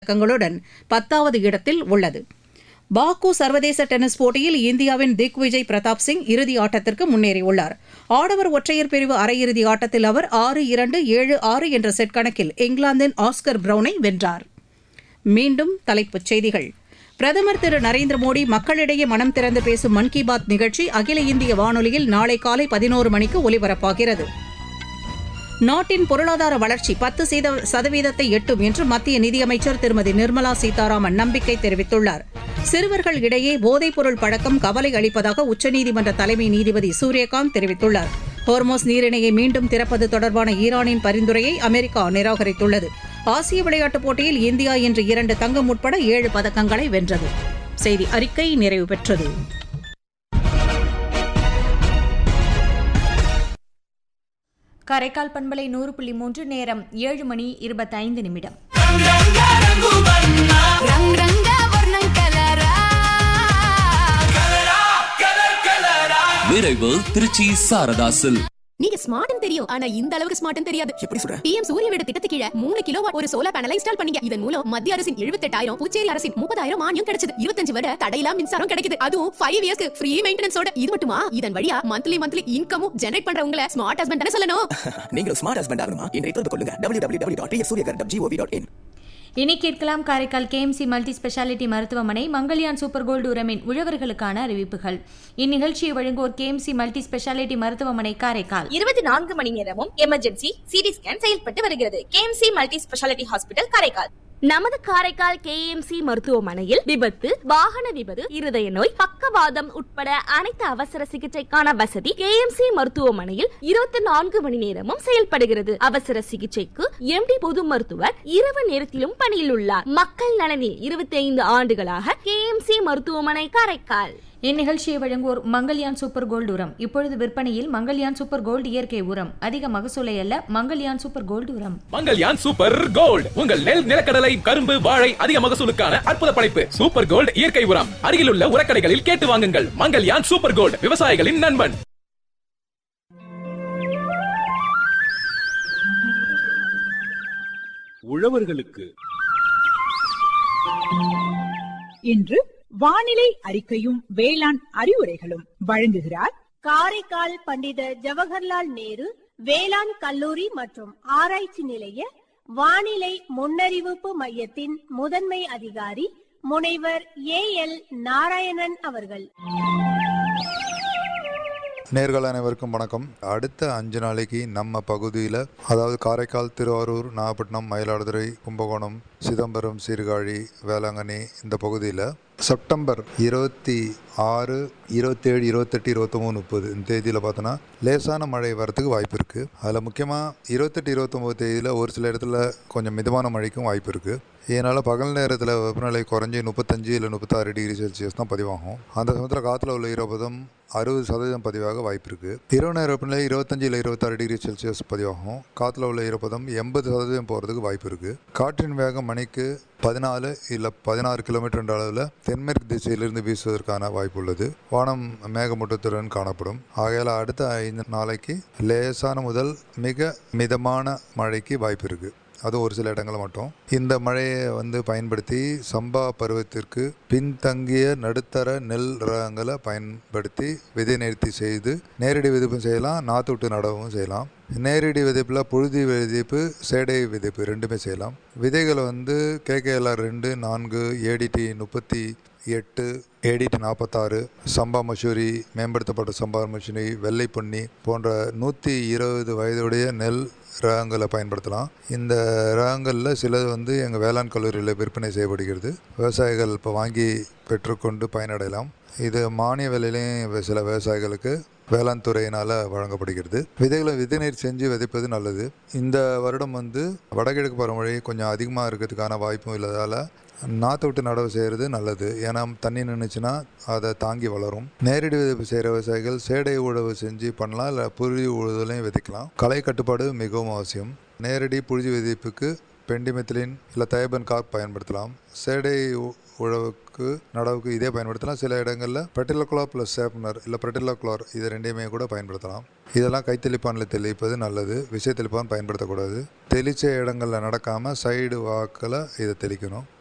பதக்கங்களுடன் பத்தாவது இடத்தில் உள்ளது பாக்கு சர்வதேச டென்னிஸ் போட்டியில் இந்தியாவின் திக் விஜய் பிரதாப் சிங் இறுதி ஆட்டத்திற்கு முன்னேறியுள்ளார் ஆடவர் ஒற்றையர் பிரிவு அரையிறுதி ஆட்டத்தில் அவர் ஆறு இரண்டு ஏழு ஆறு என்ற செட் கணக்கில் இங்கிலாந்தின் ஆஸ்கர் பிரவுனை வென்றார் மீண்டும் தலைப்புச் செய்திகள் பிரதமர் திரு நரேந்திர மோடி மக்களிடையே மனம் திறந்து பேசும் மன் கி பாத் நிகழ்ச்சி அகில இந்திய வானொலியில் நாளை காலை பதினோரு மணிக்கு ஒலிபரப்பாகிறது நாட்டின் பொருளாதார வளர்ச்சி பத்து சதவீதத்தை எட்டும் என்று மத்திய நிதியமைச்சர் திருமதி நிர்மலா சீதாராமன் நம்பிக்கை தெரிவித்துள்ளார் சிறுவர்கள் இடையே போதைப்பொருள் பழக்கம் கவலை அளிப்பதாக உச்சநீதிமன்ற தலைமை நீதிபதி சூரியகாந்த் தெரிவித்துள்ளார் ஹோர்மோஸ் நீரிணையை மீண்டும் திறப்பது தொடர்பான ஈரானின் பரிந்துரையை அமெரிக்கா நிராகரித்துள்ளது ஆசிய விளையாட்டுப் போட்டியில் இந்தியா இன்று இரண்டு தங்கம் உட்பட ஏழு பதக்கங்களை வென்றது செய்தி அறிக்கை நிறைவு பெற்றது காரைக்கால் பண்பலை நூறு புள்ளி மூன்று நேரம் ஏழு மணி இருபத்தைந்து நிமிடம் రంగ్ రంగ వర్ణం కలరా நிறைவு திருச்சி சாரதாசில் நீங்க ஸ்மார்ட்னு தெரியும் ஆனா இந்த அளவுக்கு ஸ்மார்ட்னு தெரியாது எப்படி சொல்ற பிஎம் சூரிய வீடு திட்டத்துக்கு கீழ மூணு கிலோ ஒரு சோலார் பேனலை இன்ஸ்டால் பண்ணீங்க இதன் மூலம் மத்திய அரசின் எழுபத்தெட்டாயிரம் புதுச்சேரி அரசின் முப்பதாயிரம் மானியம் கிடைச்சது இருபத்தஞ்சு வருட தடையில்லா மின்சாரம் கிடைக்குது அதுவும் ஃபைவ் இயர்ஸ்க்கு ஃப்ரீ மெயின்டெனன்ஸோட இது மட்டுமா இதன் வழியா மந்த்லி மந்த்லி இன்கமும் ஜெனரேட் பண்றவங்கள ஸ்மார்ட் ஹஸ்பண்ட் தானே சொல்லணும் நீங்களும் ஸ்மார்ட் ஹஸ்பண்ட் ஆகணுமா இன்றைய தொடர்பு கொள்ளுங்க W W W dot Suryaghar dot GOV dot in இனி கேட்கலாம் காரைக்கால் கேஎம்சி மல்டி ஸ்பெஷாலிட்டி மருத்துவமனை மங்கள்யான் சூப்பர் கோல்டு உரமின் உழவர்களுக்கான அறிவிப்புகள் இந்நிகழ்ச்சியை வழங்குவோர் கேஎம்சி மல்டி ஸ்பெஷாலிட்டி மருத்துவமனை காரைக்கால் இருபத்தி நான்கு மணி நேரமும் எமர்ஜென்சி சிடி ஸ்கேன் செயல்பட்டு வருகிறது KMC multi speciality hospital Karaikal நமது காரைக்கால் கேஎம்சி மருத்துவமனையில் விபத்து வாகன விபத்து இருதய நோய் பக்கவாதம் உட்பட அனைத்து அவசர சிகிச்சைக்கான வசதி கேஎம்சி மருத்துவமனையில் இருபத்தி நான்கு மணி நேரமும் செயல்படுகிறது அவசர சிகிச்சைக்கு எம்டி பொது மருத்துவர் இரவு நேரத்திலும் பணியில் உள்ளார் மக்கள் நலனில் இருபத்தி ஐந்து ஆண்டுகளாக கேஎம்சி மருத்துவமனை காரைக்கால் இந்நிகழ்ச்சியை வழங்குவோர் மங்கள்யான் சூப்பர் கோல்டு உரம் இப்பொழுது விற்பனையில் மங்கள்யான் சூப்பர் கோல்டு இயற்கை உரம் அதிக மகசூலை அல்ல மங்கள்யான் சூப்பர் கோல்டு உரம் மங்கல்யான் சூப்பர் கோல்ட் உங்கள் நெல் நிலக்கடலை கரும்பு வாழை அதிக மகசூலுக்கான அற்புத படைப்பு சூப்பர் கோல்ட் இயற்கை உரம் அருகிலுள்ள உரக்கடைகளில் கேட்டு வாங்குங்கள் மங்கல்யான் சூப்பர் கோல்ட் விவசாயிகளின் நண்பன் உழவர்களுக்கு இன்று வானிலை அறிக்கையும் வேளாண் அறிவுரைகளும் வழங்குகிறார் காரைக்கால் பண்டித ஜவஹர்லால் நேரு வேளாண் கல்லூரி மற்றும் ஆராய்ச்சி நிலைய வானிலை முன்னறிவிப்பு மையத்தின் முதன்மை அதிகாரி முனைவர் ஏ எல் நாராயணன் அவர்கள் நேர்கள் அனைவருக்கும் வணக்கம் அடுத்த அஞ்சு நாளைக்கு நம்ம பகுதியில் அதாவது காரைக்கால் திருவாரூர் நாகப்பட்டினம் மயிலாடுதுறை கும்பகோணம் சிதம்பரம் சீர்காழி வேளாங்கண்ணி இந்த பகுதியில் செப்டம்பர் இருபத்தி ஆறு இருபத்தேழு இருபத்தெட்டு இருபத்தொம்போது முப்பது இந்த தேதியில் பார்த்தோன்னா லேசான மழை வரத்துக்கு வாய்ப்பு இருக்குது அதில் முக்கியமாக இருபத்தெட்டு இருபத்தொம்போது தேதியில் ஒரு சில இடத்துல கொஞ்சம் மிதமான மழைக்கும் வாய்ப்பு இருக்குது இதனால் பகல் நேரத்தில் வெப்பநிலை குறைஞ்சி முப்பத்தஞ்சு இல்லை முப்பத்தாறு டிகிரி செல்சியஸ் தான் பதிவாகும் அந்த சமயத்தில் காற்றுல உள்ள ஈரப்பதம் அறுபது சதவீதம் பதிவாக வாய்ப்பு இருக்குது இரவு நேர வெப்பநிலை இருபத்தஞ்சு இல்லை இருபத்தாறு டிகிரி செல்சியஸ் பதிவாகும் காற்றுல உள்ள ஈரப்பதம் எண்பது சதவீதம் போகிறதுக்கு வாய்ப்பு இருக்குது காற்றின் வேகம் மணிக்கு பதினாலு இல்லை பதினாறு கிலோமீட்டர் என்ற அளவில் தென்மேற்கு திசையிலிருந்து வீசுவதற்கான வாய்ப்பு உள்ளது வானம் மேகமூட்டத்துடன் காணப்படும் ஆகையால் அடுத்த ஐந்து நாளைக்கு லேசான முதல் மிக மிதமான மழைக்கு வாய்ப்பு இருக்குது அது ஒரு சில இடங்களில் மட்டும் இந்த மழையை வந்து பயன்படுத்தி சம்பா பருவத்திற்கு பின்தங்கிய நடுத்தர நெல் ரகங்களை பயன்படுத்தி விதை நிறுத்தி செய்து நேரடி விதைப்பும் செய்யலாம் நாற்று விட்டு நடவும் செய்யலாம் நேரடி விதைப்பில் புழுதி விதைப்பு சேடை விதைப்பு ரெண்டுமே செய்யலாம் விதைகளை வந்து கேகேஎல்ஆர் ரெண்டு நான்கு ஏடிடி முப்பத்தி எட்டு ஏடிடி நாற்பத்தாறு சம்பா மசூரி மேம்படுத்தப்பட்ட சம்பா மசூரி வெள்ளை பொன்னி போன்ற நூற்றி இருபது வயதுடைய நெல் ரகங்களை பயன்படுத்தலாம் இந்த ரகங்களில் சிலது வந்து எங்கள் வேளாண் கல்லூரியில் விற்பனை செய்யப்படுகிறது விவசாயிகள் இப்போ வாங்கி பெற்றுக்கொண்டு பயனடையலாம் இது மானிய விலையிலையும் சில விவசாயிகளுக்கு வேளாண் துறையினால் வழங்கப்படுகிறது விதைகளை விதைநீர் செஞ்சு விதைப்பது நல்லது இந்த வருடம் வந்து வடகிழக்கு பருவமழை கொஞ்சம் அதிகமாக இருக்கிறதுக்கான வாய்ப்பும் இல்லாதால் நாற்று விட்டு நடவு செய்கிறது நல்லது ஏன்னா தண்ணி நின்றுச்சுன்னா அதை தாங்கி வளரும் நேரடி விதைப்பு செய்கிற விவசாயிகள் சேடை உழவு செஞ்சு பண்ணலாம் இல்லை புழுதி உழுதலையும் விதைக்கலாம் களை கட்டுப்பாடு மிகவும் அவசியம் நேரடி புழுதி விதைப்புக்கு பெண்டிமெத்திலின் இல்லை தயபன் கார்ப் பயன்படுத்தலாம் சேடை உ- உழவுக்கு நடவுக்கு இதே பயன்படுத்தலாம் சில இடங்களில் பெட்டிலோக்ளா ப்ளஸ் சேப்னர் இல்லை பெட்டிலோக்ளார் இது ரெண்டையுமே கூட பயன்படுத்தலாம் இதெல்லாம் கைத்தெளிப்பானில் தெளிப்பது நல்லது விஷய தெளிப்பான் பயன்படுத்தக்கூடாது தெளிச்ச இடங்களில் நடக்காமல் சைடு வாக்கில் இதை தெளிக்கணும்